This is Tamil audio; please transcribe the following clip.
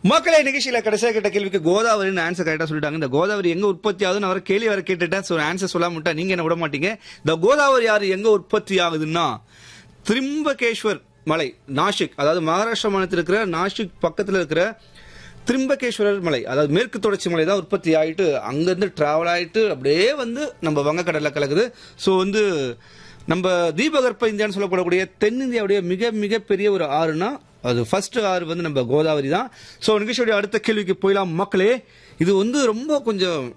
மக்களே நிகழ்ச்சியில கடைசியா கேட்ட கேள்விக்கு கோதாவரின்னு ஆன்சர் கரெக்டா சொல்லிட்டாங்க இந்த கோதாவரி எங்க உற்பத்தி ஆகுதுன்னு அவர் கேள்வி வர கேட்டுட்டேன் சோ ஆன்சர் சொல்லாம விட்டா நீங்க என்ன விட மாட்டீங்க இந்த கோதாவரி யாரு எங்க உற்பத்தி ஆகுதுன்னா திரிம்பகேஸ்வர் மலை நாசிக் அதாவது மகாராஷ்டிரா மாநிலத்தில் இருக்கிற நாசிக் பக்கத்துல இருக்கிற திரிம்பகேஸ்வரர் மலை அதாவது மேற்கு தொடர்ச்சி மலை தான் உற்பத்தி ஆயிட்டு அங்கிருந்து டிராவல் ஆயிட்டு அப்படியே வந்து நம்ம வங்கக்கடல்ல கலக்குது ஸோ வந்து நம்ம தீபகற்ப இந்தியான்னு சொல்லப்படக்கூடிய தென்னிந்தியாவுடைய மிக மிக பெரிய ஒரு ஆறுனா அது ஃபர்ஸ்ட் ஆறு வந்து நம்ம கோதாவரி தான் ஸோ நிகழ்ச்சியுடைய அடுத்த கேள்விக்கு போயிடலாம் மக்களே இது வந்து ரொம்ப கொஞ்சம்